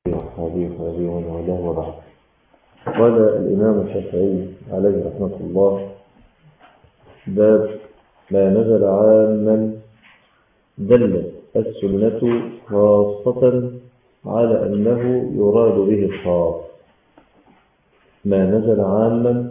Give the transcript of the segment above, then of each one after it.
وأصحابه ومن والاه وبعد قال الإمام الشافعي عليه رحمة الله باب ما نزل عاما دلت السنة خاصة على أنه يراد به الخاص ما نزل عاما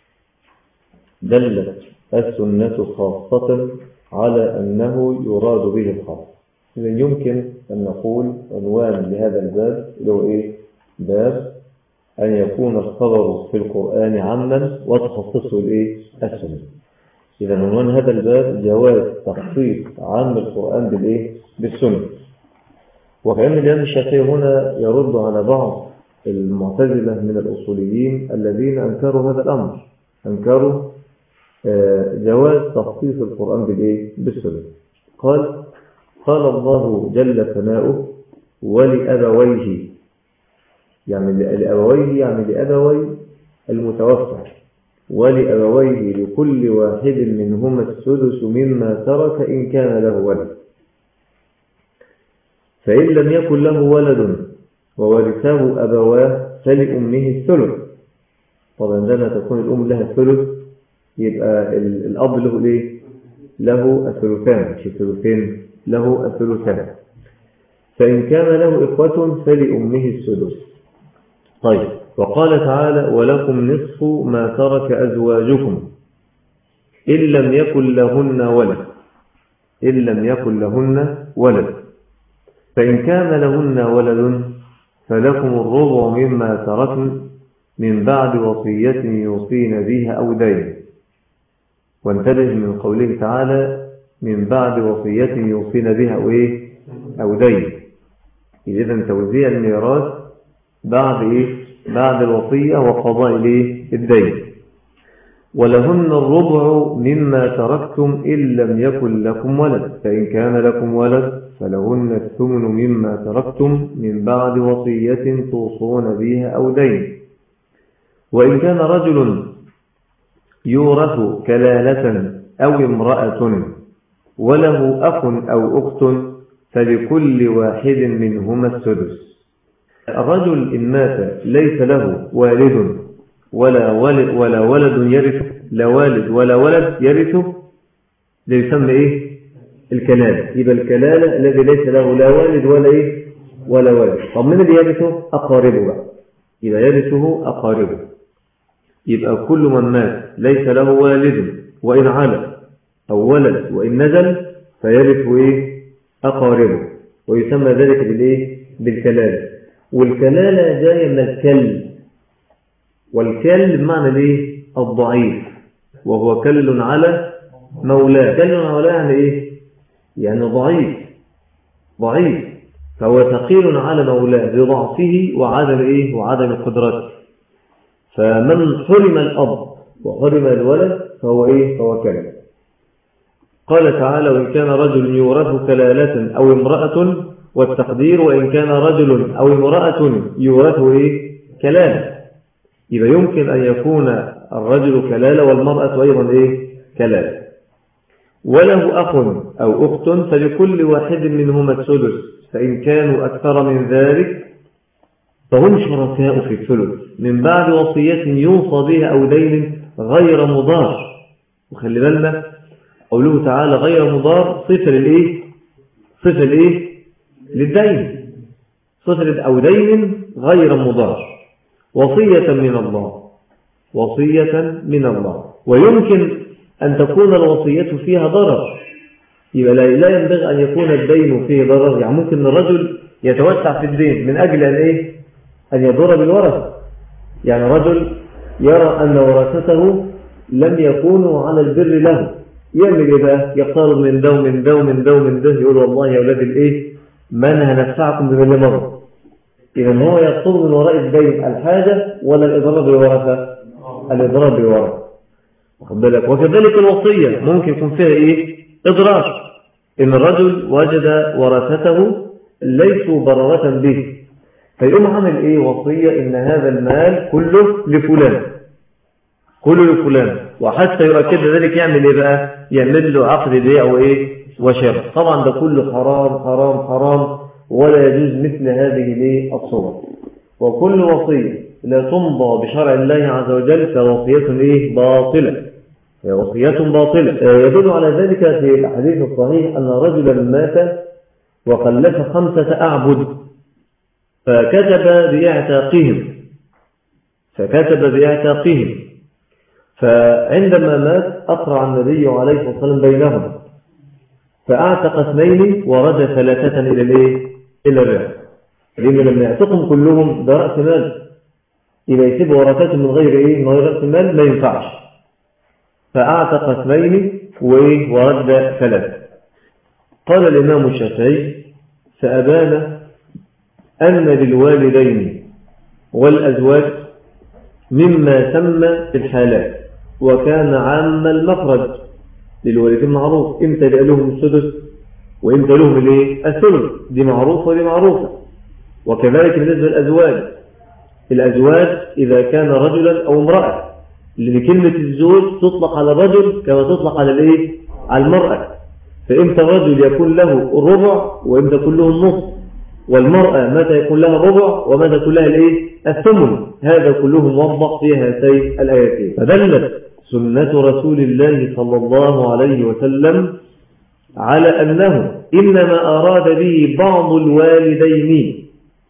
دلت السنة خاصة على أنه يراد به الخاص إذا يمكن أن نقول عنوان لهذا الباب اللي هو إيه؟ باب أن يكون الخبر في القرآن عاما وتخصصه الإيه؟ السنة إذا عنوان هذا الباب جواز تخصيص عام القرآن بالإيه؟ بالسنة وكأن الإمام الشافعي هنا يرد على بعض المعتزلة من الأصوليين الذين أنكروا هذا الأمر أنكروا جواز تخصيص القرآن بالإيه؟ بالسنة قال قال الله جل ثناؤه ولأبويه يعني لأبويه يعني لأبوي المتوفى ولأبويه لكل واحد منهما السدس مما ترك إن كان له ولد فإن لم يكن له ولد وورثه أبواه فلأمه الثلث طبعا عندما تكون الأم لها الثلث يبقى الأب له ليه له الثلثان مش الثلثين له الثلثان فإن كان له إخوة فلأمه السدس طيب وقال تعالى ولكم نصف ما ترك أزواجكم إن لم يكن لهن ولد إن لم يكن لهن ولد فإن كان لهن ولد فلكم الربع مما تركن من بعد وصية يوصين بها أو دين وانتبه من قوله تعالى من بعد وصية يوصين بها أو, إيه؟ أو دين إذا توزيع الميراث بعد إيه؟ بعد الوصية وقضاء إيه؟ الدين ولهن الربع مما تركتم إن لم يكن لكم ولد فإن كان لكم ولد فلهن الثمن مما تركتم من بعد وصية توصون بها أو دين وإن كان رجل يورث كلالة أو امرأة وله أخ أو أخت فلكل واحد منهما السدس الرجل إن مات ليس له والد ولا ولد ولا ولد يرث لا والد ولا ولد يرثه ده يسمى إيه الكلالة يبقى الكلالة الذي ليس له لا والد ولا إيه ولا ولد طب من اللي يرثه أقاربه بقى يبقى يرثه أقاربه يبقى كل من مات ليس له والد وإن على أو ولد وإن نزل فيرث إيه أقاربه ويسمى ذلك بالإيه بالكلالة والكلالة جاية من الكل والكل بمعنى الإيه الضعيف وهو كل على مولاه كل على مولاه يعني إيه يعني ضعيف ضعيف فهو ثقيل على مولاه بضعفه وعدم إيه وعدم قدرته فمن حرم الأب وحرم الولد فهو إيه فهو كلب قال تعالى وإن كان رجل يورث كلالة أو امرأة والتقدير وإن كان رجل أو امرأة يورث إيه كلالة يبقى يمكن أن يكون الرجل كلالة والمرأة أيضا إيه كلالة وله أخ أو أخت فلكل واحد منهما السدس فإن كانوا أكثر من ذلك فهم شركاء في الثلث من بعد وصية يوصى بها أو دين غير مضار وخلي بالنا قوله تعالى غير مضار صفة للإيه صفة للإيه للدين صفة أو دين غير مضار وصية من الله وصية من الله ويمكن أن تكون الوصية فيها ضرر يبقى لا ينبغي أن يكون الدين فيه ضرر يعني ممكن الرجل يتوسع في الدين من أجل أن إيه أن يضر بالورثة يعني رجل يرى أن ورثته لم يكونوا على البر له يعمل إيه بقى يقترض من ده ومن ده ومن ده ومن ده يقول والله يا أولاد الإيه ما أنا هندفعكم بملي مرة إذا هو يقترض من وراء الدين الحاجة ولا الإضرار بالورثة الإضرار بالورثة واخد بالك وكذلك الوصية ممكن يكون فيها إيه إضرار إن الرجل وجد ورثته ليسوا ضررة به فيقوم عمل ايه وصية ان هذا المال كله لفلان كله لفلان وحتى يؤكد ذلك يعمل ايه بقى يعمل له عقد بيع وايه وشراء طبعا ده كله حرام حرام حرام ولا يجوز مثل هذه الصور وكل وصية لا تمضى بشرع الله عز وجل فوصية إيه باطلة هي وصية باطلة يدل على ذلك في الحديث الصحيح أن رجلا مات وخلف خمسة أعبد فكتب بإعتاقهم فكتب بإعتاقهم فعندما مات أقرع النبي عليه الصلاة والسلام بينهم فأعتق اثنين ورد ثلاثة إلى الإيه؟ إلى الرعب لأن لما يعتقهم كلهم ده رأس مال إذا يسيب ورثته من غير إيه؟ من غير رأس مال ما ينفعش فأعتق اثنين ورد ثلاثة قال الإمام الشافعي فأبان أن للوالدين والأزواج مما سمى في الحالات وكان عام المخرج للوالدين معروف امتى لهم السدس وامتى لهم الايه الثلث دي معروفة ودي معروفة وكذلك بالنسبة للأزواج الأزواج إذا كان رجلا أو امرأة لأن كلمة الزوج تطلق على الرجل كما تطلق على الايه على المرأة فإمتى الرجل يكون له الربع وإمتى يكون له النصف والمرأة متى يكون لها الربع ومتى يكون لها الايه الثمن هذا كله موضح في هاتين الآيتين فدلت سنة رسول الله صلى الله عليه وسلم على أنه إنما أراد به بعض الوالدين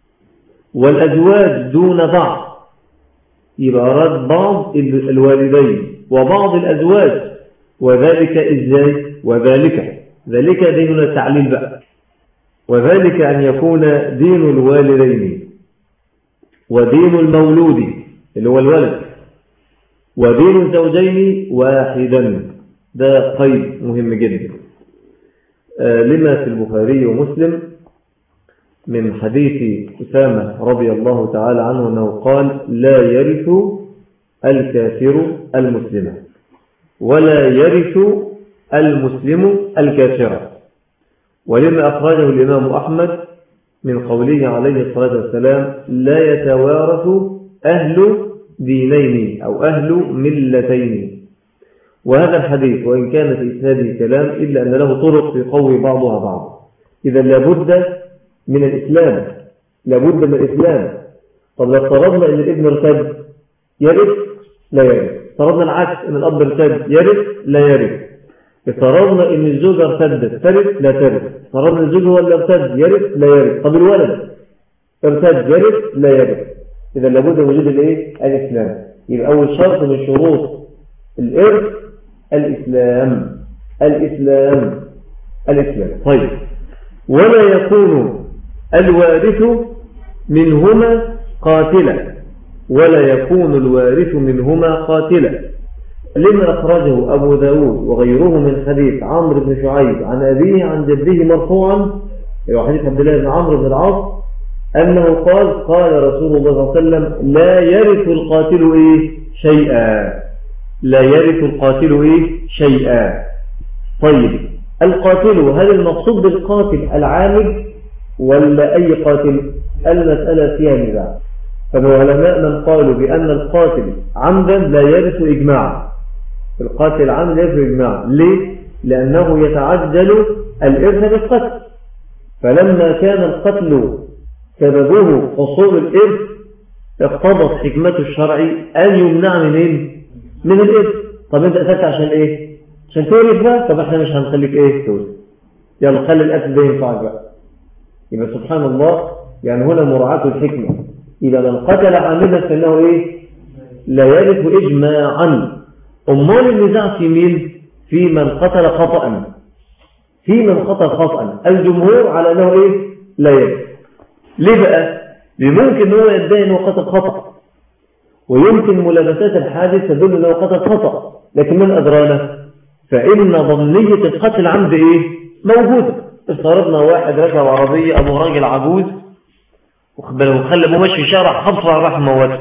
والأزواج دون بعض يبقى أراد بعض الوالدين وبعض الأزواج وذلك إزاي وذلك ذلك ديننا التعليل بقى وذلك أن يكون دين الوالدين ودين المولود اللي هو الولد ودين الزوجين واحدا ده قيد مهم جدا آه، لما في البخاري ومسلم من حديث أسامة رضي الله تعالى عنه أنه قال لا يرث الكافر المسلم ولا يرث المسلم الكافر ولما أخرجه الإمام أحمد من قوله عليه الصلاة والسلام لا يتوارث أهل دينين أو أهل ملتين وهذا الحديث وإن كان في إسناده كلام إلا أن له طرق يقوي بعضها بعض إذا لابد من الإسلام لابد من الإسلام طب لو افترضنا أن الابن ارتد يرث لا يرث افترضنا العكس أن الأب ارتد يرث لا يرث افترضنا أن الزوجة ارتدت ترث لا ترث افترضنا أن الزوج هو اللي ارتد يرث لا يرث طب الولد ارتد يرث لا يرث إذا لابد من وجود الايه الإسلام يبقى أول شرط من شروط الإرث الإسلام الإسلام الإسلام طيب ولا يكون الوارث منهما قاتلا ولا يكون الوارث منهما قاتلا لما أخرجه أبو داود وغيره من حديث عمرو بن شعيب عن أبيه عن جده مرفوعا حديث عبد الله بن عمرو بن العاص أنه قال قال رسول الله صلى الله عليه وسلم لا يرث القاتل إيه شيئا لا يرث القاتل إيه شيئا طيب القاتل هل المقصود بالقاتل العامد ولا أي قاتل المسألة فيها نزاع فالعلماء من قالوا بأن القاتل عمدا لا يرث إجماعا القاتل العمد لا يرث إجماعا ليه؟ لأنه يتعجل الإرث بالقتل فلما كان القتل سببه حصول الإرث اقتضت حكمة الشرع أن يمنع منين من الإرث طب أنت أسألت عشان إيه عشان تورث بقى طب احنا مش هنخليك إيه تورث يلا خلي الأكل ده ينفعك بقى يبقى سبحان الله يعني هنا مراعاة الحكمة إذا من قتل عامدا فإنه إيه لا يرث إجماعا أمال النزاع في مين في من قتل خطأ في من قتل خطأ الجمهور على أنه إيه لا يرث ليه بقى ممكن هو يدعي انه قتل خطأ ويمكن ملابسات الحادث تدل انه قتل خطأ لكن من أدرانا فإن ظنية القتل عمد إيه موجودة افترضنا واحد ركب عربية أبو راجل عجوز وخلى ابو ماشي في شارع خبطه على راح موته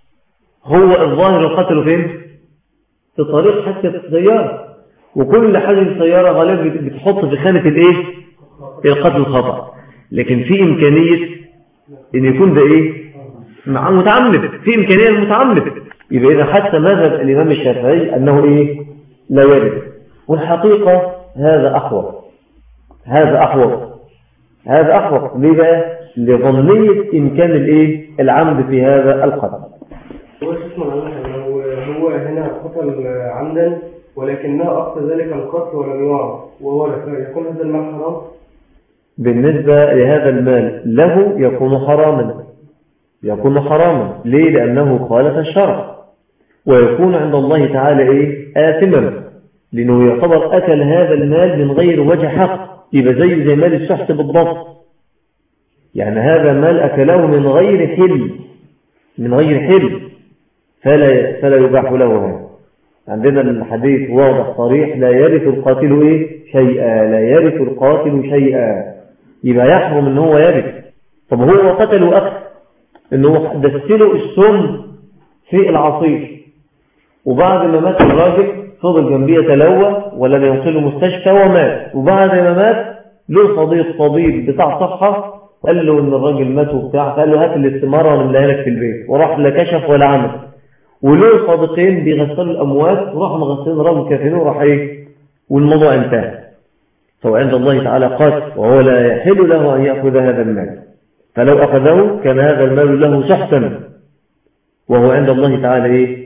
هو الظاهر القتل فين في طريق حتى السيارة وكل حاجة السيارة غالبا بتحط في خانة الايه القتل الخطأ لكن في إمكانية ان يكون ده ايه مع متعمد في امكانيه المتعمد يبقى اذا حتى مذهب الامام الشافعي انه ايه لا يجب والحقيقه هذا احوط هذا احوط هذا أحوط ليه بقى لظنية إمكان الإيه العمد في هذا القتل هو اسمه هو هو هنا قتل عمدا ولكنها أقصى ذلك القتل ولم يعرف وهو يكون هذا المال حرام بالنسبة لهذا المال له يكون حراما يكون حراما ليه لأنه خالف الشرع ويكون عند الله تعالى إيه آثما لأنه يعتبر أكل هذا المال من غير وجه حق يبقى زي زي مال السحت بالضبط يعني هذا مال أكله من غير حل من غير حل فلا, فلا يباح له هذا عندنا الحديث واضح صريح لا يرث القاتل إيه شيئا لا يرث القاتل شيئا يبقى يحرم ان هو يرث طب هو قتله أكثر ان هو دسله السم في العصير وبعد ما مات الراجل فضل جنبيه تلوى ولم ينقله مستشفى ومات وبعد ما مات له صديق طبيب بتاع صحة قال له ان الراجل مات وبتاع قال له هات الاستمارة ونملاها لك في البيت وراح لا كشف ولا عمل وله صديقين بيغسلوا الأموات وراحوا مغسلين راجل كافرين وراح ايه والموضوع انتهى فهو عند الله تعالى قاتل وهو لا يحل له أن يأخذ هذا المال فلو أخذه كان هذا المال له سحتا وهو عند الله تعالى إيه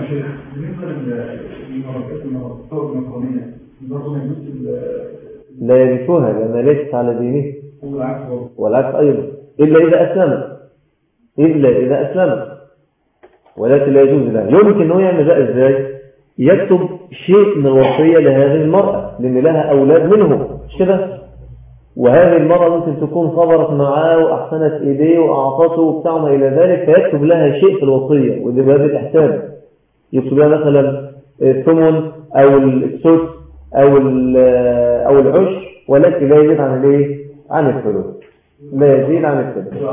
لا يرثوها لأنها ليست على دينه والعكس أيضا إلا إذا أسلم إلا إذا أسلم ولكن لا يجوز له يمكن أنه يعمل ذلك إزاي يكتب شيء من الوصية لهذه المرأة لأن لها أولاد منه مش كده وهذه المرأة ممكن تكون صبرت معاه وأحسنت إيديه وأعطته وبتاع ما إلى ذلك فيكتب لها شيء في الوصية ودي بهذه الإحسان يكتب لها مثلا الثمن أو السدس أو أو العشر ولكن لا يزيد عن الايه عن الفلوس لا يزيد عن الفلوس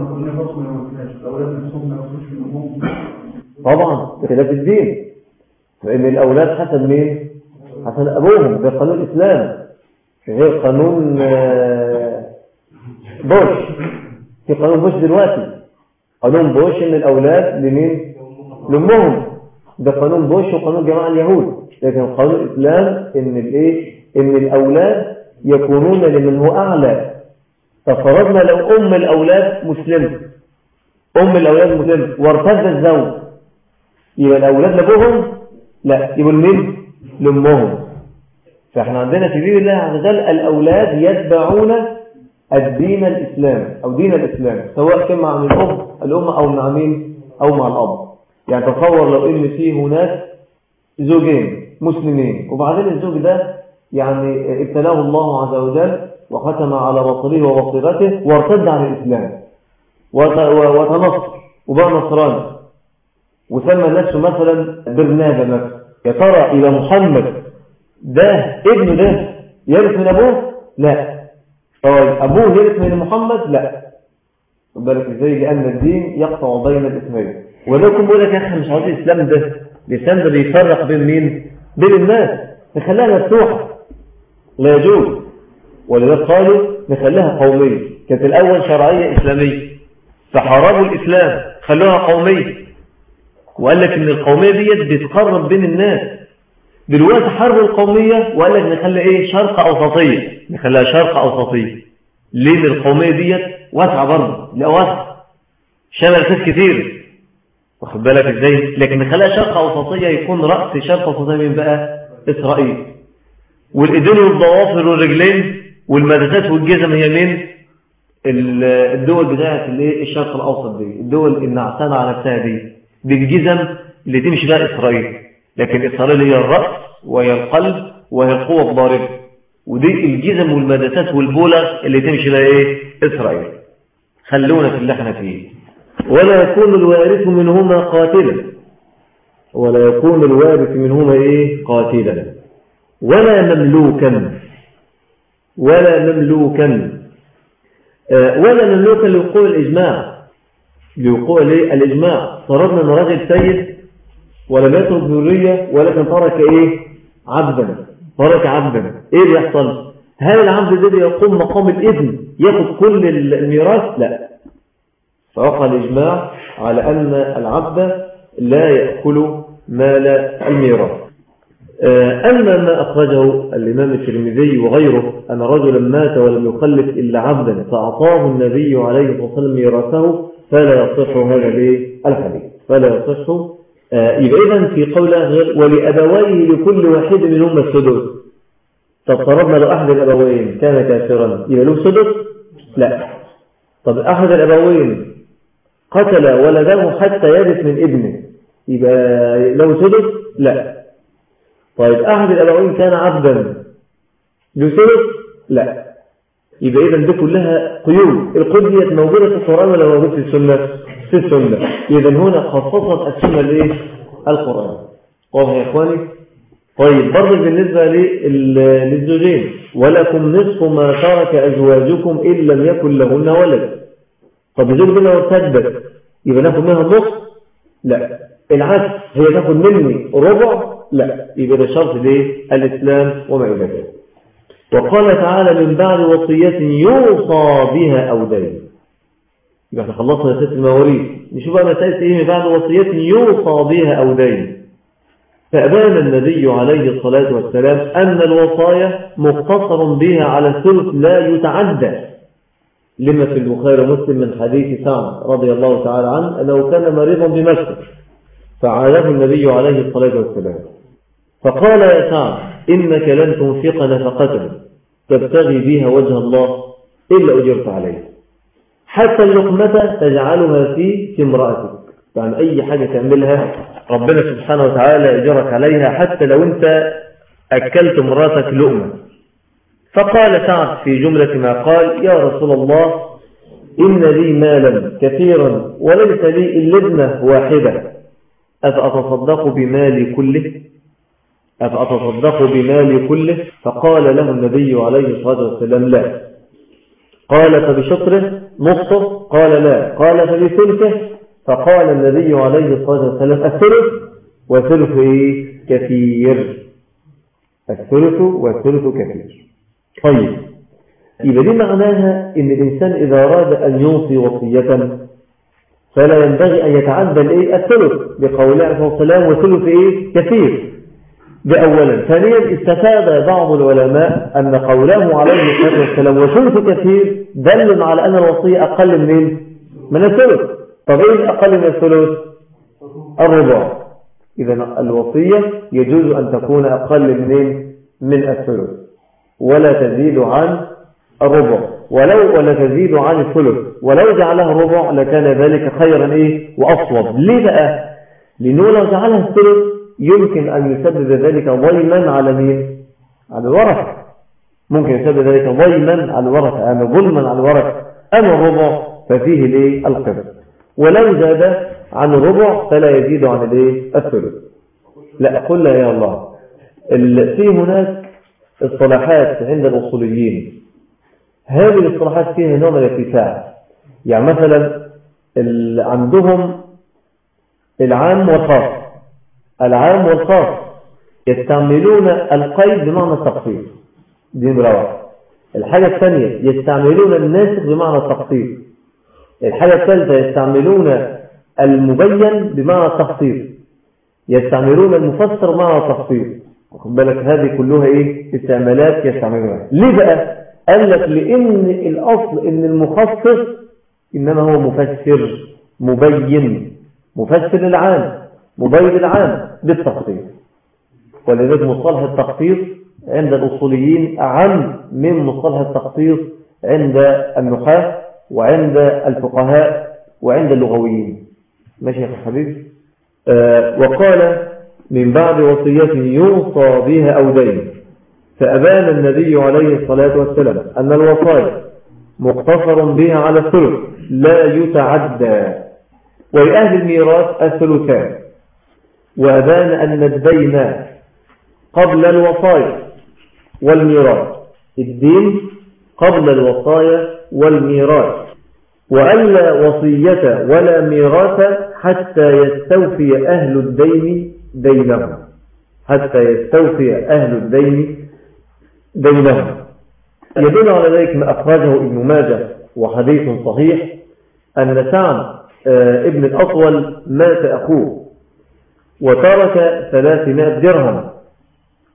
طبعا بخلاف الدين فإن الأولاد حسب مين حسب أبوهم ده قانون الإسلام غير قانون آه، بوش في قانون بوش دلوقتي قانون بوش إن الأولاد لمين لأمهم ده قانون بوش وقانون جماعة اليهود لكن قانون الإسلام إن الإيه إن الأولاد يكونون لمن هو أعلى ففرضنا لو أم الأولاد مسلمة أم الأولاد مسلمة وارتد الزوج يبقى الأولاد لأبوهم لا يبقوا لمين لأمهم فاحنا عندنا في دين الله عز وجل الأولاد يتبعون الدين الإسلام أو دين الإسلام سواء كان مع الأب الأم أو مع مين أو مع الأب يعني تصور لو إن في هناك زوجين مسلمين وبعدين الزوج ده يعني ابتلاه الله عز وجل وختم على بصره وبصيرته وارتد عن الإسلام وتنصر وبقى نصراني وسمى نفسه مثلا برنابة مثلا يا ترى إلى محمد ده ابنه ده يرث من أبوه لا طيب أبوه يرث من محمد لا بالك ازاي لأن الدين يقطع بين الاثنين ولكن بيقول لك يا أخي مش عاوز الإسلام ده الإسلام ده بيفرق بين مين بين الناس نخليها مفتوحة لا يجوز ولذلك قالوا نخليها قومية كانت الأول شرعية إسلامية فحاربوا الإسلام خلوها قومية وقال لك ان القومية ديت بتقرب بين الناس دلوقتي حرب القومية وقال لك نخلي ايه شرق اوسطية نخليها شرق اوسطية ليه القومية ديت واسعة برضه لا واسعة شمل ناس كتير واخد بالك ازاي لكن نخليها شرق اوسطية يكون رأس شرق اوسطية من بقى اسرائيل والايدين والضوافر والرجلين والمدسات والجزم هي من الدول بتاعت الشرق الاوسط دي الدول النعسانة على نفسها دي بالجزم اللي تمشي بها إسرائيل لكن إسرائيل هي الرأس وهي القلب وهي القوة الضاربة ودي الجزم والمدسات والبولغ اللي تمشي بها إيه إسرائيل خلونا في اللي احنا فيه ولا يكون الوارث منهما قاتلا ولا يكون الوارث منهما إيه قاتلا ولا مملوكا ولا مملوكا آه، ولا مملوكا لوقوع الإجماع لوقوع الإجماع فرضنا أن راجل سيد ولم يترك ذرية ولكن ترك إيه عبدا ترك عبدا إيه اللي يحصل هل العبد ده يقوم مقام الإذن ياخذ كل الميراث لا فوقع الإجماع على أن العبد لا يأكل مال الميراث أما ما أخرجه الإمام الترمذي وغيره أن رجلا مات ولم يخلف إلا عبدا فأعطاه النبي عليه الصلاة والسلام ميراثه فلا يصح هذا الحديث فلا يصح يبقى إذن في قول غير ولأبويه لكل واحد منهم السدس طب فرضنا لو أحد الأبوين كان كافرا يبقى له سدس لا طب أحد الأبوين قتل ولده حتى يرث من ابنه يبقى له سدس لا طيب أحد الأبوين كان عبدا له سدس لا يبقى إذا دي كلها قيود القيود دي موجودة في القرآن ولا موجودة في السنة في السنة إذا هنا خصصت السنة لإيه القرآن واضح يا إخواني طيب برضه بالنسبة للزوجين ولكم نصف ما ترك أزواجكم إن لم يكن لهن ولد طب الزوج دي لو ارتدت يبقى ناخد منها النصف لا العكس هي تاخد مني ربع لا يبقى ده شرط ليه الإسلام وما إلى ذلك وقال تعالى من بعد وصية يوصى بها أو دين يبقى احنا خلصنا مسألة المواريث نشوف بقى مسألة ايه من بعد وصية يوصى بها أو دين فأبان النبي عليه الصلاة والسلام أن الوصايا مقتصر بها على الثلث لا يتعدى لما في البخاري ومسلم من حديث سعد رضي الله تعالى عنه أنه كان مريضا بمكة فعاده النبي عليه الصلاة والسلام فقال يا سعد إنك لن تنفق نفقة تبتغي بها وجه الله إلا أجرت عليه حتى اللقمة تجعلها في في امرأتك يعني أي حاجة تعملها ربنا سبحانه وتعالى يجرك عليها حتى لو أنت أكلت مراتك لقمة فقال سعد في جملة ما قال يا رسول الله إن لي مالا كثيرا وليس لي إلا ابنة واحدة أفأتصدق بمالي كله أفأتصدق بمالي كله فقال له النبي عليه الصلاة والسلام لا قال فبشطره نصفه قال لا قال فبثلثه فقال النبي عليه الصلاة والسلام الثلث وثلث كثير الثلث والثلث كثير طيب يبقى دي معناها ان الانسان اذا اراد ان يوصي وصية فلا ينبغي ان يتعدى الايه الثلث بقول عليه الصلاة والسلام وثلث ايه كثير ده اولا ثانيا استفاد بعض العلماء ان قوله عليه الصلاة والسلام وثلث كثير دل على ان الوصية اقل من من الثلث طب ايه اقل من الثلث الربع اذا الوصية يجوز ان تكون اقل من من الثلث ولا تزيد عن الربع ولو ولا تزيد عن الثلث ولو جعلها ربع لكان ذلك خيرا ايه واصوب ليه بقى لانه لو جعلها الثلث يمكن ان يسبب ذلك ضيما على مين على الورثه ممكن يسبب ذلك ضيما على الورثه يعني ظلما على الورثه اما الربع ففيه الايه القبر ولو زاد عن الربع فلا يزيد عن الايه الثلث لا قل يا الله في هناك اصطلاحات عند الأصوليين هذه الاصطلاحات فيها نوع من الاتساع يعني مثلا عندهم العام والخاص العام والخاص يستعملون القيد بمعنى التخصيص دي نمرة الحاجة الثانية يستعملون الناسخ بمعنى التخصيص الحاجة الثالثة يستعملون المبين بمعنى التخصيص يستعملون المفسر بمعنى التخصيص واخد بالك هذه كلها ايه استعمالات يستعملونها ليه بقى قال لك لان الاصل ان المخصص انما هو مفسر مبين مفسر العام مبين العام بالتخصيص ولذلك مصطلح التخصيص عند الاصوليين اعم من مصطلح التخصيص عند النحاة وعند الفقهاء وعند اللغويين ماشي يا حبيبي آه وقال من بعد وصية يوصى بها أو دين فأبان النبي عليه الصلاة والسلام أن الوصايا مقتصر بها على الثلث لا يتعدى ولأهل الميراث الثلثان وأبان أن الدين قبل الوصايا والميراث الدين قبل الوصايا والميراث وألا وصية ولا ميراث حتى يستوفي أهل الدين دينهم حتى يستوفي أهل الدين دينهم يدل على ذلك ما أخرجه ابن ماجه وحديث صحيح أن سعد ابن الأطول مات أخوه وترك ثلاثمائة درهم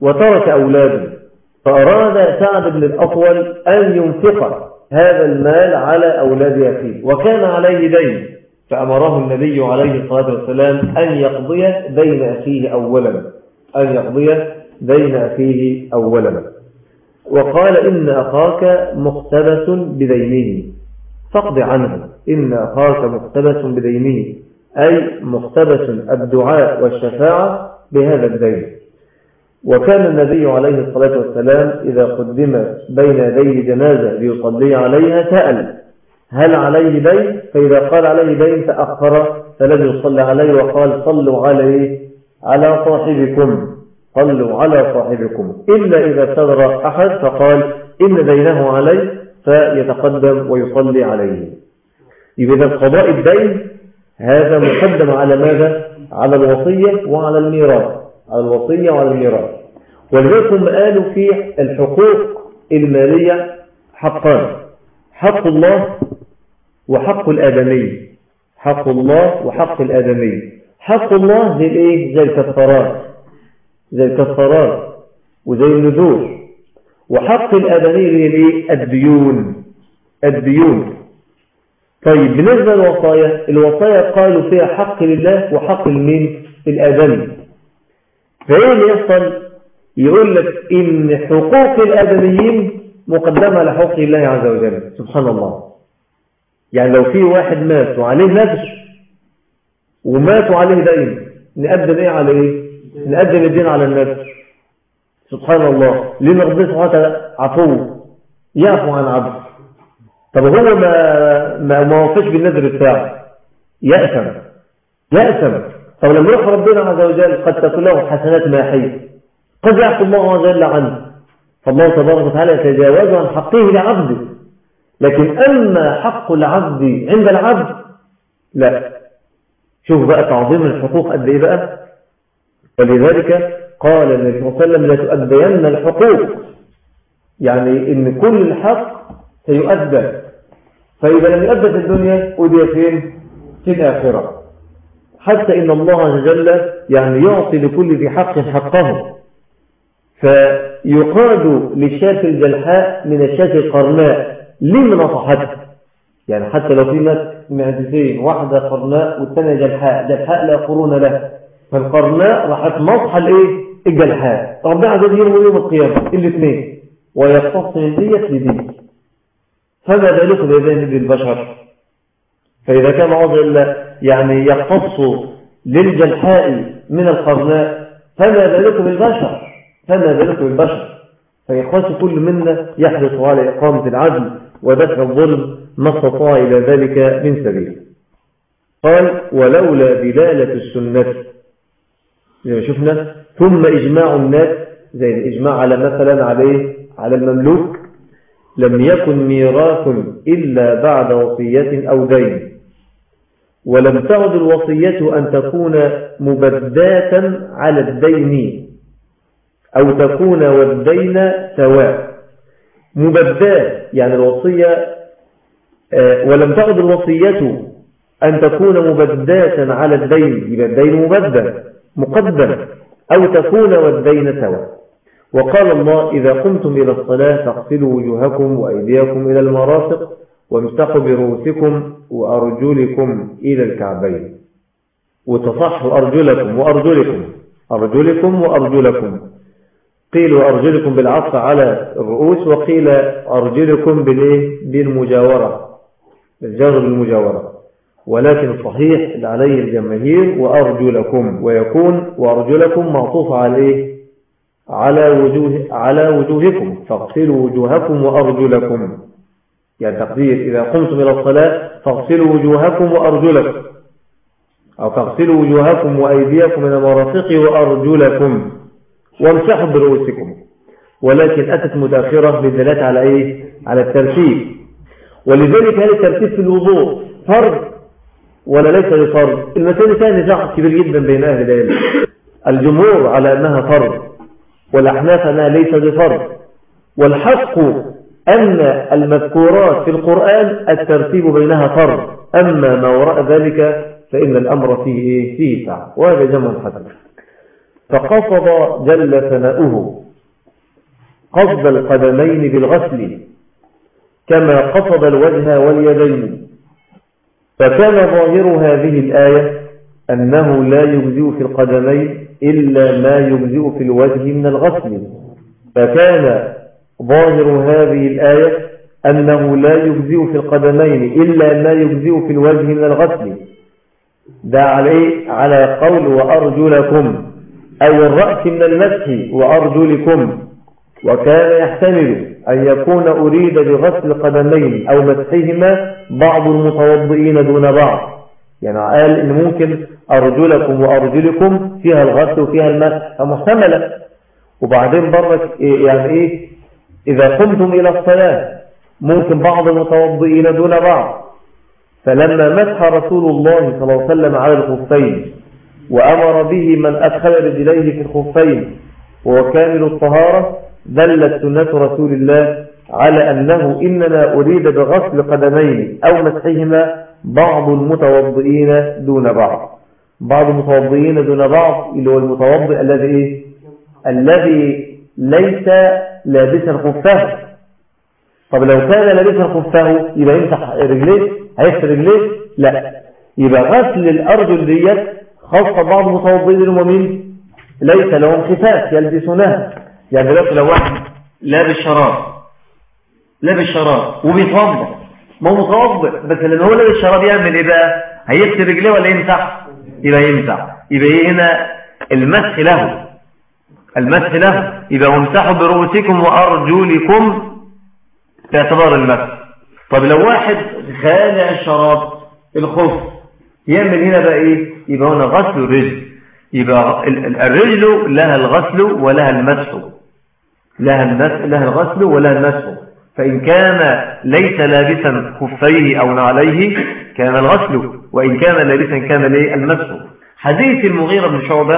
وترك أولاده فأراد سعد بن الأطول أن ينفق هذا المال على أولاد أخيه وكان عليه دين فأمره النبي عليه الصلاة والسلام أن يقضي دين أخيه أولا أن يقضي دين أخيه أولا وقال إن أخاك مقتبس بدينه فاقض عنه إن أخاك مقتبس بدينه أي مقتبس الدعاء والشفاعة بهذا الدين وكان النبي عليه الصلاة والسلام إذا قدم بين يدي جنازة ليصلي عليها سأل هل عليه دين فإذا قال عليه دين تأخر فلم يصلي عليه وقال صلوا عليه على صاحبكم صلوا على صاحبكم إلا إذا صدر أحد فقال إن دينه عليه فيتقدم ويصلي عليه إذا قضاء الدين هذا مقدم على ماذا؟ على الوصية وعلى الميراث على الوصية وعلى الميراث ولذلك هم قالوا في الحقوق المالية حقان حق الله وحق الآدمي حق الله وحق الآدمي حق الله زي الايه زي الكفارات زي الكفارات وزي النذور وحق الآدمي هي الايه الديون الديون طيب بالنسبة للوصايا الوصايا قالوا فيها حق لله وحق المين الآدمي فايه اللي يحصل يقول لك ان حقوق الآدميين مقدمة على حقوق الله عز وجل سبحان الله يعني لو في واحد مات وعليه نذر ومات وعليه دين نقدم ايه على ايه نقدم الدين على النذر سبحان الله ليه ربنا سبحانه وتعالى عفو يعفو عن عبد طب هو ما ما ما وفاش بالنذر بتاعه يأثم يأثم طب لما يروح ربنا عز وجل قد تكون له حسنات ماحية قد يعفو الله عز وجل عنه فالله تبارك وتعالى يتجاوز عن حقه لعبده لكن أما حق العبد عند العبد لا شوف بقى تعظيم الحقوق قد ايه بقى ولذلك قال النبي صلى الله عليه وسلم لا تؤدين الحقوق يعني ان كل الحق سيؤدى فإذا لم يؤدى في الدنيا أدي فين في الآخرة حتى إن الله عز وجل يعني يعطي لكل ذي حق حقه فيقاد للشاة الجلحاء من الشاة القرناء لمن نصحته يعني حتى لو في معدتين واحدة قرناء والثانية جلحاء جلحاء لا قرون له فالقرناء راح تنصح الايه الجلحاء ربنا عز وجل يوم القيامة الاثنين ويختص من ديت لديت فما ذلك بذين للبشر فإذا كان عضل يعني يختص للجلحاء من القرناء فما ذلك بالبشر فما ذلك بالبشر فيخواس كل منا يحرص على إقامة العدل ودفع الظلم ما استطاع إلى ذلك من سبيل قال ولولا دلالة السنة زي ما شفنا ثم إجماع الناس زي الإجماع على مثلا عليه على المملوك لم يكن ميراث إلا بعد وصية أو دين ولم تعد الوصية أن تكون مبداة على الدين أو تكون والدين سواء مبداة يعني الوصية ولم تعد الوصية أن تكون مبداة على الدين يبقى الدين مبدل مقدم أو تكون والدين سواء وقال الله إذا قمتم إلى الصلاة فاغسلوا وجوهكم وأيديكم إلى المرافق وامسحوا برؤوسكم وأرجلكم إلى الكعبين وتصحوا أرجلكم وأرجلكم أرجلكم وأرجلكم قيل وأرجلكم بالعطف على الرؤوس وقيل أرجلكم بالمجاورة الجار بالمجاورة ولكن الصحيح عليه الجماهير وأرجلكم ويكون وأرجلكم معطوف عليه على وجوه على وجوهكم فاغسلوا وجوهكم وأرجلكم يعني تقدير إذا قمتم إلى الصلاة فاغسلوا وجوهكم وأرجلكم أو فاغسلوا وجوهكم وأيديكم من المرافق وأرجلكم وامسحوا برؤوسكم ولكن أتت متأخرة بالدلالة على إيه؟ على الترتيب ولذلك هذا الترتيب في الوضوء فرض ولا ليس بفرض المسألة فيها نزاع كبير جدا بين أهل العلم الجمهور على أنها فرض والأحناف أنها ليس بفرض والحق أن المذكورات في القرآن الترتيب بينها فرض أما ما وراء ذلك فإن الأمر فيه إيه؟ فيه سعة وهذا جمع حسن فقصد جل ثناؤه قصد القدمين بالغسل كما قصد الوجه واليدين فكان ظاهر هذه الآية أنه لا يجزئ في القدمين إلا ما يجزئ في الوجه من الغسل فكان ظاهر هذه الآية أنه لا يجزئ في القدمين إلا ما يجزئ في الوجه من الغسل ده عليه على قول وأرجلكم أو الرأس من المسح وأرجلكم وكان يحتمل أن يكون أريد بغسل القدمين أو مسحهما بعض المتوضئين دون بعض يعني قال إن ممكن أرجلكم وأرجلكم فيها الغسل وفيها المسح فمحتملة وبعدين برك يعني إيه إذا قمتم إلى الصلاة ممكن بعض المتوضئين دون بعض فلما مسح رسول الله صلى الله عليه وسلم على الخفين وأمر به من أدخل رجليه في الخفين وهو كامل الطهارة دلت سنة رسول الله على أنه إنما أريد بغسل قدمين أو مسحهما بعض المتوضئين دون بعض بعض المتوضئين دون بعض اللي هو المتوضئ الذي إيه؟ الذي ليس لابسا خفه طب لو كان لابسا خفه يبقى يمسح رجليه هيغسل رجليه لا يبقى غسل الأرجل ديت خاصة بعض المتوضئين المؤمنين ليس لهم خفاف يلبسونها يعني دلوقتي لو واحد لابس شراب لابس شراب وبيتوضا ما هو متوضئ بس لما هو لابس شراب يعمل ايه بقى هيغسل رجليه ولا يمسح يبقى يمسح يبقى ايه هنا المسح له المسح له يبقى امسحوا برؤوسكم وارجلكم باعتبار المسح طب لو واحد خالع الشراب الخف يعمل هنا بقى ايه يبقى هنا غسل الرجل يبقى الرجل لها الغسل ولها المسح لها المسح لها الغسل ولها المسح فإن كان ليس لابسا خفيه أو نعليه كان الغسل وإن كان لابسا كان ليه المسح حديث المغيرة بن شعبة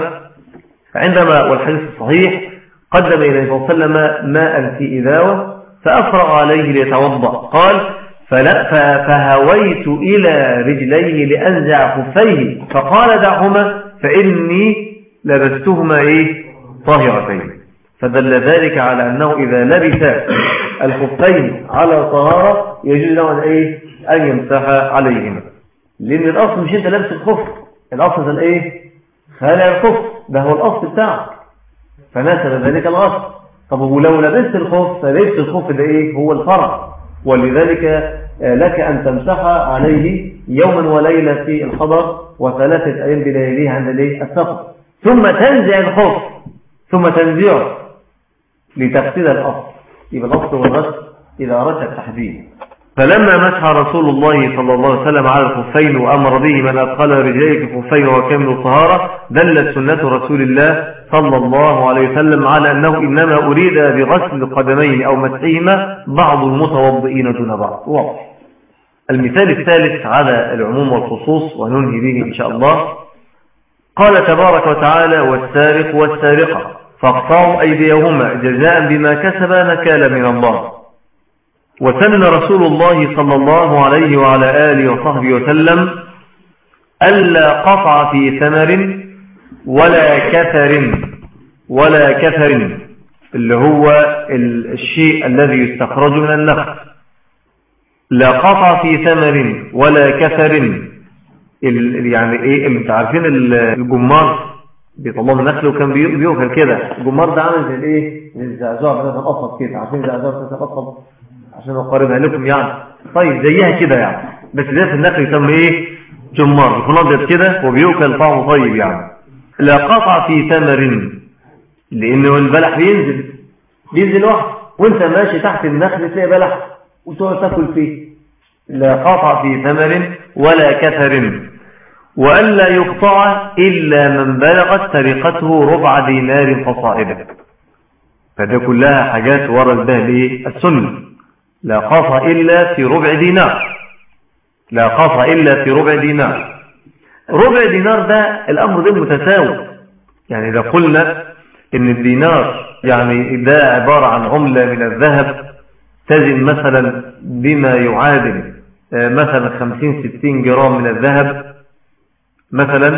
عندما والحديث الصحيح قدم إلى النبي صلى الله عليه وسلم ماء في إذاوة فأفرغ عليه ليتوضأ قال فلا فهويت إلى رجليه لأنزع خفيه فقال دعهما فإني لبستهما إيه طاهرتين فدل ذلك على أنه إذا لبس الخفين على طهارة يجوز له أن, إيه؟ أن يمسح عليهما لأن الأصل مش أنت لابس الخف الأصل ده إيه خالع الخف ده هو الأصل بتاعك فناسب ذلك الأصل طب ولو لبست الخف فلبس الخف ده إيه هو الفرع ولذلك لك أن تمسح عليه يوما وليلة في الحضر وثلاثة أيام بلياليه عند السفر ثم تنزع الخف ثم تنزعه لتفسير الأصل يبقى الأصل والغسل إذا أردت التحديد فلما مسح رسول الله صلى الله عليه وسلم على الخفين وأمر به من أدخل رجليه في الخفين وكامل الطهارة دلت سنة رسول الله صلى الله عليه وسلم على أنه إنما أريد بغسل القدمين أو مسحهما بعض المتوضئين دون بعض واضح المثال الثالث على العموم والخصوص وننهي به إن شاء الله قال تبارك وتعالى والسارق والسارقة فاقطعوا أيديهما جزاء بما كسبا نكالا من الله وسن رسول الله صلى الله عليه وعلى آله وصحبه وسلم ألا قطع في ثمر ولا كثر ولا كثر اللي هو الشيء الذي يستخرج من النخل لا قطع في ثمر ولا كثر يعني ايه اللي انت عارفين الجمار بيطلعوا النخل وكان بيوكل كده الجمار ده عامل زي الايه الزعزوع بتاعت القصب كده عارفين الزعزوع بتاعت القصب عشان اقاربها لكم يعني طيب زيها كده يعني بس ده في النخل يسمى ايه جمار يكون ابيض كده وبيوكل طعمه طيب يعني لا قطع في ثمر لانه البلح بينزل بينزل واحد وانت ماشي تحت النخل تلاقي بلح وتقعد تاكل فيه لا قطع في ثمر ولا كثر وألا يقطع إلا من بلغت سرقته ربع دينار فصائبه فده كلها حاجات ورد بها السنة لا قطع إلا في ربع دينار لا قطع إلا في ربع دينار ربع دينار ده الأمر ده متساوي يعني إذا قلنا إن الدينار يعني ده عبارة عن عملة من الذهب تزن مثلا بما يعادل مثلا 50-60 جرام من الذهب مثلا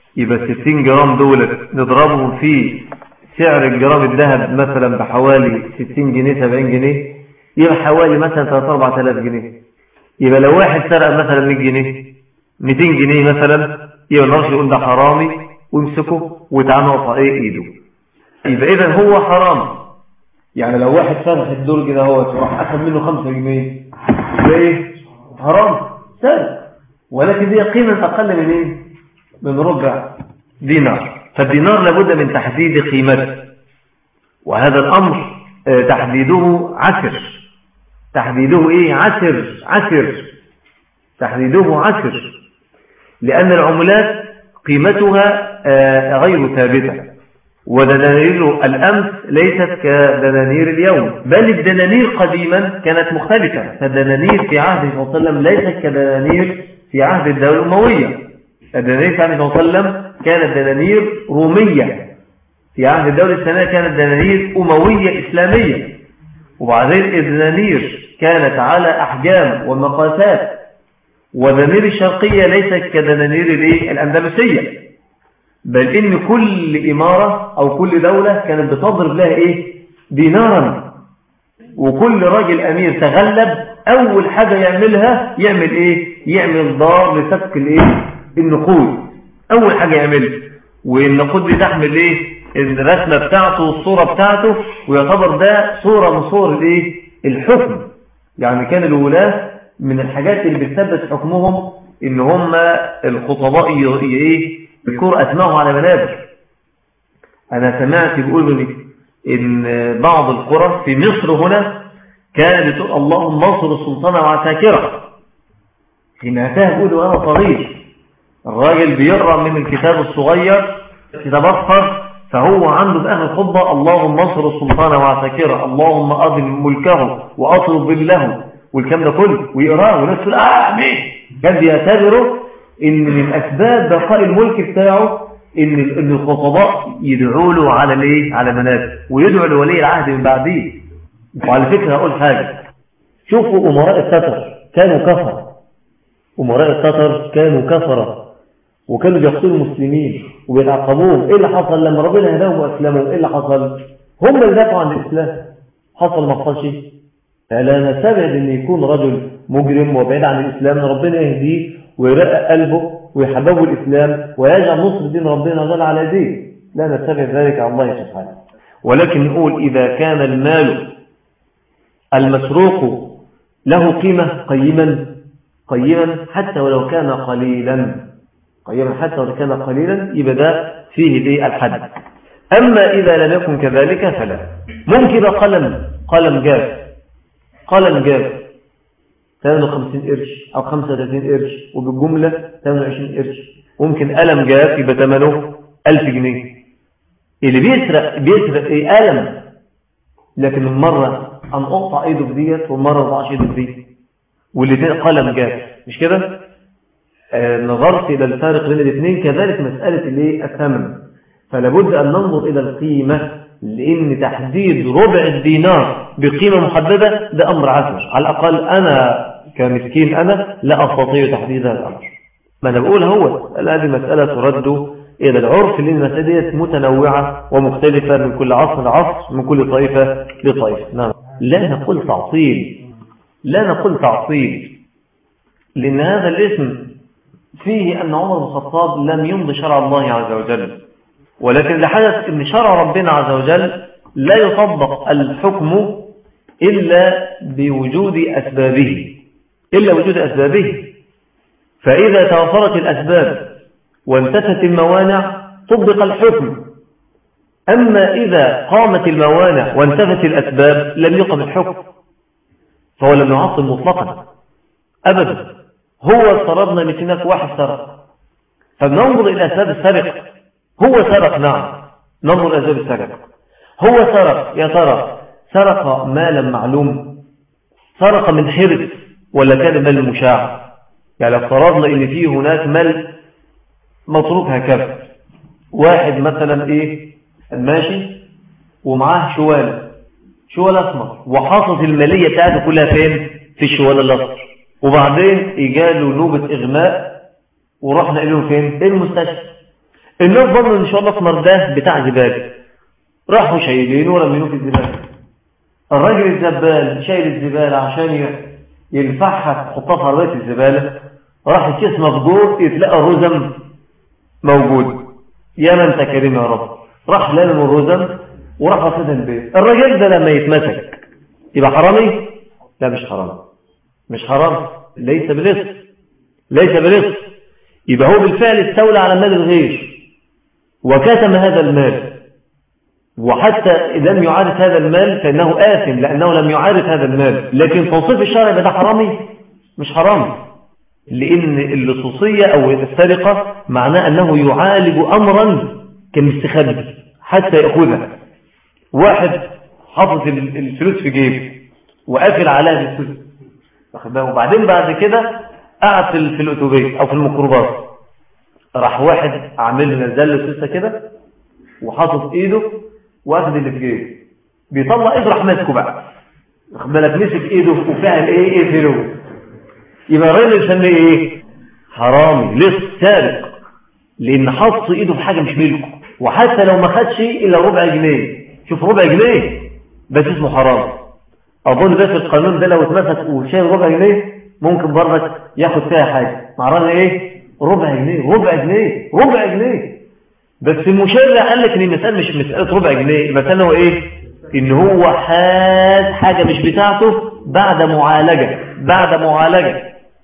يبقى 60 جرام دولت نضربهم في سعر الجرام الذهب مثلا بحوالي 60 جنيه 70 جنيه يبقى حوالي مثلا 3 4000 جنيه يبقى لو واحد سرق مثلا 100 جنيه 200 جنيه مثلا يبقى الراجل يقول ده حرامي ويمسكه ويتعامل وطأ ايه ايده يبقى اذا هو حرام يعني لو واحد فتح الدول كده هو وراح اخذ منه 5 جنيه يبقى ايه حرام سرق ولكن دي قيمة اقل من ايه من ربع دينار فالدينار لابد من تحديد قيمته وهذا الامر آه، تحديده عسر تحديده ايه عسر عسر تحديده عسر لأن العملات قيمتها آه، غير ثابتة ودنانير الأمس ليست كدنانير اليوم بل الدنانير قديما كانت مختلفة فالدنانير في عهد صلى الله عليه وسلم ليست كدنانير في عهد الدولة الأموية الدنانير في عهد صلى الله عليه وسلم كانت دنانير رومية في عهد الدولة الثانية كانت دنانير أموية إسلامية وبعدين الدنانير كانت على أحجام ومقاسات ودنانير الشرقية ليست كدنانير الأندلسية بل إن كل إمارة أو كل دولة كانت بتضرب لها إيه دينارا وكل راجل أمير تغلب أول حاجة يعملها يعمل إيه يعمل دار لسفك الإيه النقود أول حاجة يعملها والنقود دي تحمل إيه الرسمة بتاعته والصورة بتاعته ويعتبر ده صورة من صور الإيه الحكم يعني كان الولاة من الحاجات اللي بتثبت حكمهم ان هم الخطباء ايه يذكروا اسمائهم على منابر انا سمعت بيقولوا ان بعض القرى في مصر هنا كانت بتقول اللهم انصر السلطان وعساكره سمعتها بيقولوا انا صغير الراجل بيقرا من الكتاب الصغير يتبصر فهو عنده في اخر الخطبه اللهم انصر السلطان وعساكره اللهم اضم ملكه واطلب له والكلام ده كله ويقراه وناس تقول اه مين كان بيعتبروا ان من اسباب بقاء الملك بتاعه ان ان الخطباء يدعوا له على الايه على منابر ويدعوا لولي العهد من بعديه وعلى فكره هقول حاجه شوفوا امراء التتر كانوا كفر امراء التتر كانوا كفره وكانوا بيقتلوا المسلمين وبيتعقبوهم ايه اللي حصل لما ربنا هداهم واسلموا ايه اللي حصل هم اللي دافعوا عن الاسلام حصل ما حصلش فلا نستبعد ان يكون رجل مجرم وبعيد عن الاسلام ان ربنا يهديه ويرقق قلبه ويحببه الاسلام ويجعل نصر دين ربنا جل على يديه لا نستبعد ذلك على الله سبحانه ولكن نقول اذا كان المال المسروق له قيمة قيما قيما حتى ولو كان قليلا قيما حتى ولو كان قليلا يبقى ده فيه دي الحد أما إذا لم يكن كذلك فلا ممكن قلم قلم جاف قلم جاف ثمنه 50 قرش أو 35 قرش وبالجملة ثمنه 20 قرش ممكن قلم جاف يبقى ثمنه 1000 جنيه اللي بيسرق بيسرق ايه قلم لكن المرة أن أقطع إيده بديت والمرة ما أقطعش إيده بديت والاثنين قلم جاف مش كده آه نظرت إلى الفارق بين الاثنين كذلك مسألة الايه الثمن فلابد أن ننظر إلى القيمة لأن تحديد ربع الدينار بقيمة محددة ده أمر عسر على الأقل أنا كمسكين أنا لا أستطيع تحديد هذا الأمر ما أنا بقول هو هذه مسألة ترد إلى العرف لأن المسألة دي متنوعة ومختلفة من كل عصر لعصر من كل طائفة لطائفة نعم لا نقول تعطيل لا نقول تعطيل لأن هذا الاسم فيه أن عمر بن الخطاب لم يمضي شرع الله عز وجل ولكن اللي حدث أن شرع ربنا عز وجل لا يطبق الحكم إلا بوجود أسبابه إلا وجود أسبابه فإذا توفرت الأسباب وانتفت الموانع طبق الحكم أما إذا قامت الموانع وانتفت الأسباب لم يقم الحكم فهو لم يعطل مطلقا أبدا هو افترضنا ان في هناك واحد سرق فبننظر إلى أسباب السرقة هو سرق نعم ننظر إلى أسباب السرقة هو سرق يا ترى سرق مالا معلوم سرق من حرص ولا كان مال مشاع يعني لو افترضنا ان في هناك مال متروك هكذا واحد مثلا ايه ماشي ومعاه شوال شوال اسمر وحاطط الماليه بتاعته كلها فين في الشوال الاصفر وبعدين اجاله نوبه اغماء وراح نقله فين المستشفى الناس ظنوا ان شاء الله اسمر ده بتاع زبالة راحوا شايلينه ورمينه في الزبالة الراجل الزبال شايل الزبالة عشان ينفعها تحطها في عربية الزبالة راح الكيس مفجور يتلاقى الرزم موجود يا من انت كريم يا رب راح لازم الرزم وراح وصلها البيت الراجل ده لما يتمسك يبقى حرامي لا مش حرام مش حرام ليس بلص ليس بلص يبقى هو بالفعل استولى على مال الغير وكتم هذا المال وحتى لم يعارف هذا المال فإنه آثم لأنه لم يعارف هذا المال لكن توصيف الشرع ده حرامي مش حرامي لأن اللصوصية أو السرقة معناه أنه يعالج أمرا كمستخبي حتى يأخذها واحد حافظ الفلوس في جيبه وقافل عليها بالسوس وبعدين بعد كده قعد في الاتوبيس او في الميكروباص راح واحد عامل له نزل له سوسه كده وحاطط ايده واخد اللي في جيبه بيطلع ايده راح ماسكه بقى واخد بالك مسك ايده وفعل ايه ايه فلوس يبقى الراجل يسميه ايه حرامي لص سارق لان حط ايده في حاجه مش ملكه وحتى لو ما خدش الا ربع جنيه شوف ربع جنيه بس اسمه حرام اظن ده في القانون ده لو اتمسك وشايل ربع جنيه ممكن برضك ياخد فيها حاجه معناها ايه ربع جنيه ربع جنيه ربع جنيه بس المشرع قال لك ان المساله مش مساله ربع جنيه المساله هو ايه ان هو حاد حاجه مش بتاعته بعد معالجه بعد معالجه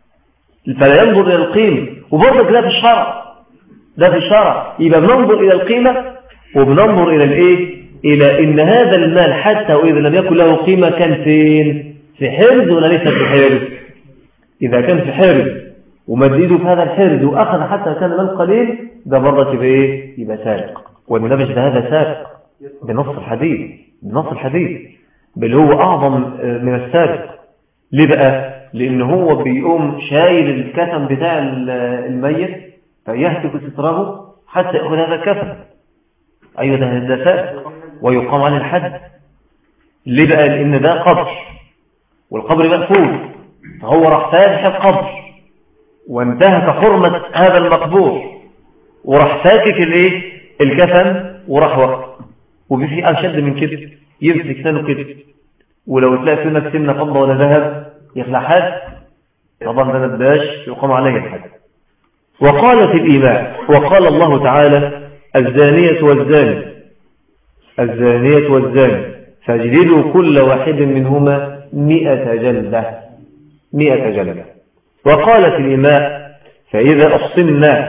فلا ينظر الى القيمه وبرضك ده في الشرع ده في الشرع يبقى بننظر الى القيمه وبننظر الى الايه إلى إن هذا المال حتى وإذا لم يكن له قيمة كان فين في حرز ولا ليس في حرز إذا كان في حرز ومد إيده في هذا الحرز وأخذ حتى كان مال قليل ده برضه يبقى إيه يبقى سارق والنبي هذا سارق بنص الحديث بنص الحديث بل هو أعظم من السارق ليه بقى لأن هو بيقوم شايل الكفن بتاع الميت فيهتك ستره حتى يأخذ هذا الكفن أيوة ده ده سارق ويقام عليه الحد ليه بقى لان ده قبر والقبر مقفول فهو راح فاتح القبر وانتهك حرمة هذا المقبور وراح فاكك الايه الكفن وراح وقت وفي اشد من كده يمسك سنه كده ولو تلاقي سنك سنه فضه ولا ذهب يخلع حد طبعا ده نداش يقام عليه الحد وقالت الإيمان وقال الله تعالى الزانية والزاني الزانية والزاني فاجلدوا كل واحد منهما مئة جلدة مئة جلدة وقالت الإماء فإذا أحصنا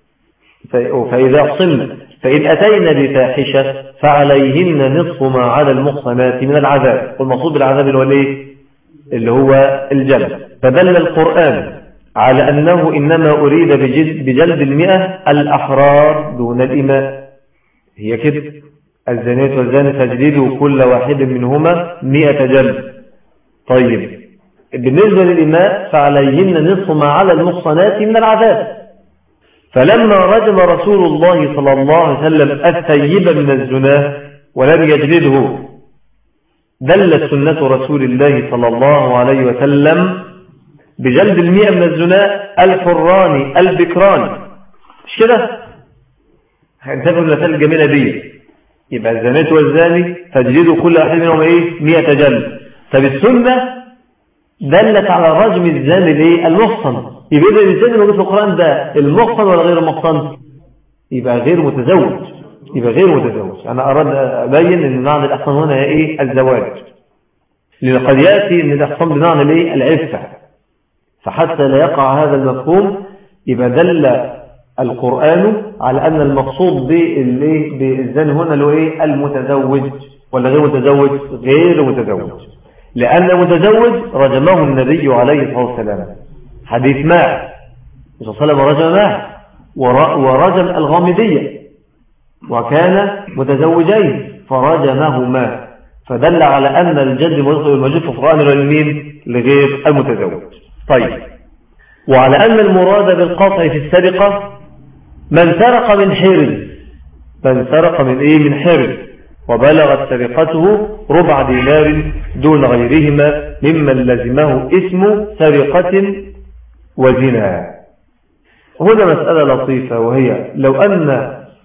فإذا أحصنا فإن أتينا بفاحشة فعليهن نصف ما على المحصنات من العذاب والمقصود بالعذاب اللي هو الايه اللي هو الجلد فدل القرآن على أنه إنما أريد بجلد المئة الأحرار دون الإماء هي كده الزانية والزاني تجلدوا كل واحد منهما مئة جلد طيب بالنسبة للإماء فعليهن نصف ما على المحصنات من العذاب فلما رجم رسول الله صلى الله عليه وسلم الثيب من الزنا ولم يجلده دلت سنة رسول الله صلى الله عليه وسلم بجلد المئة من الزنا الحران البكران مش كده هنتبه المثال الجميلة دي يبقى الزانية والزاني تجلدوا كل واحد منهم ايه 100 جلد طب السنة دلت على رجم الزاني الايه المحصن يبقى اذا الانسان اللي موجود في القرآن ده المحصن ولا غير المحصن يبقى غير متزوج يبقى غير متزوج انا اراد ابين ان معنى الاحصان هنا هي ايه الزواج لان قد ياتي ان الاحصان بمعنى الايه العفه فحتى لا يقع هذا المفهوم يبقى دل القرآن على أن المقصود بالزن هنا له إيه المتزوج ولا غير متزوج غير متزوج لأن المتزوج رجمه النبي عليه الصلاة والسلام حديث ماء صلى الله عليه وسلم رجم ماء ورجم الغامدية وكان متزوجين فرجمهما فدل على أن الجد والمجد في القرآن للمين لغير المتزوج طيب وعلى أن المراد بالقطع في السرقة من سرق من حرز من سرق من إيه من حرز وبلغت سرقته ربع دينار دون غيرهما ممن لزمه اسم سرقة وزنا هنا مسألة لطيفة وهي لو أن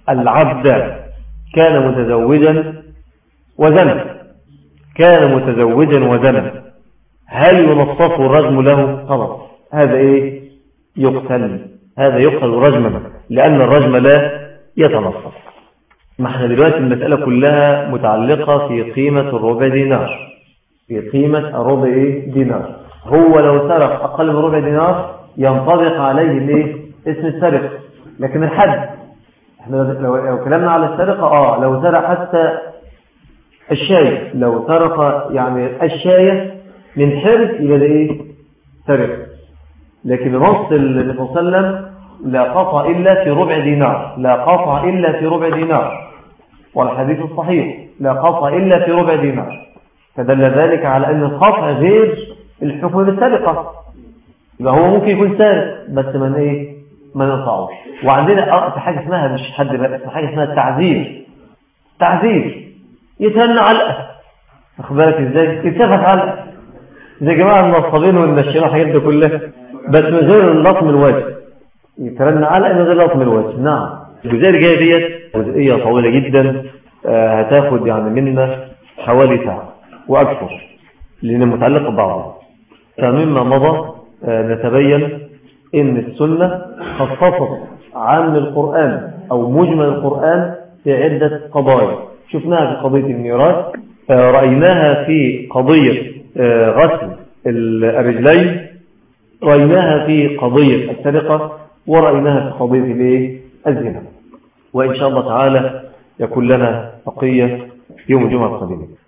العبد كان متزوجا وزنى كان متزوجا وزنى هل ينصف الرجم له خلاص هذا ايه يقتل هذا يقتل رجما لأن الرجم لا يتنصف ما احنا دلوقتي المسألة كلها متعلقة في قيمة الربع دينار في قيمة الربع ايه دينار هو لو سرق أقل من ربع دينار ينطبق عليه الايه اسم السرقة لكن الحد احنا لو, لو كلامنا على السرقة اه لو سرق حتى الشاي لو سرق يعني الشاية من حرز يبقى ده ايه سرقة لكن بنص النبي صلى الله عليه وسلم لا قطع إلا في ربع دينار لا قطع إلا في ربع دينار والحديث الصحيح لا قطع إلا في ربع دينار فدل ذلك على أن القطع غير الحكم بالسرقة يبقى هو ممكن يكون سارق بس من ايه ما نقطعوش وعندنا في حاجة اسمها مش حد بقى اسمها حاجة اسمها التعذير تعذير يتهنى علقة واخد بالك ازاي يتسفت علقة زي جماعة النصابين والنشرين الحاجات دي كلها بس من غير لطم الوجه يترنى علقة من غير لطم الوجه نعم الجزئية اللي جاية ديت جزئية طويلة جدا آه، هتاخد يعني منا حوالي ساعة وأكثر لأن متعلقة ببعضها فمما مضى آه، نتبين ان السنة خصصت عام القرآن او مجمل القرآن في عدة قضايا شفناها في قضية الميراث آه، رأيناها في قضية آه، غسل الرجلين رأيناها في قضية السرقة ورأيناها في قضية الايه الزنا وإن شاء الله تعالى يكون لنا بقية يوم الجمعة القادمة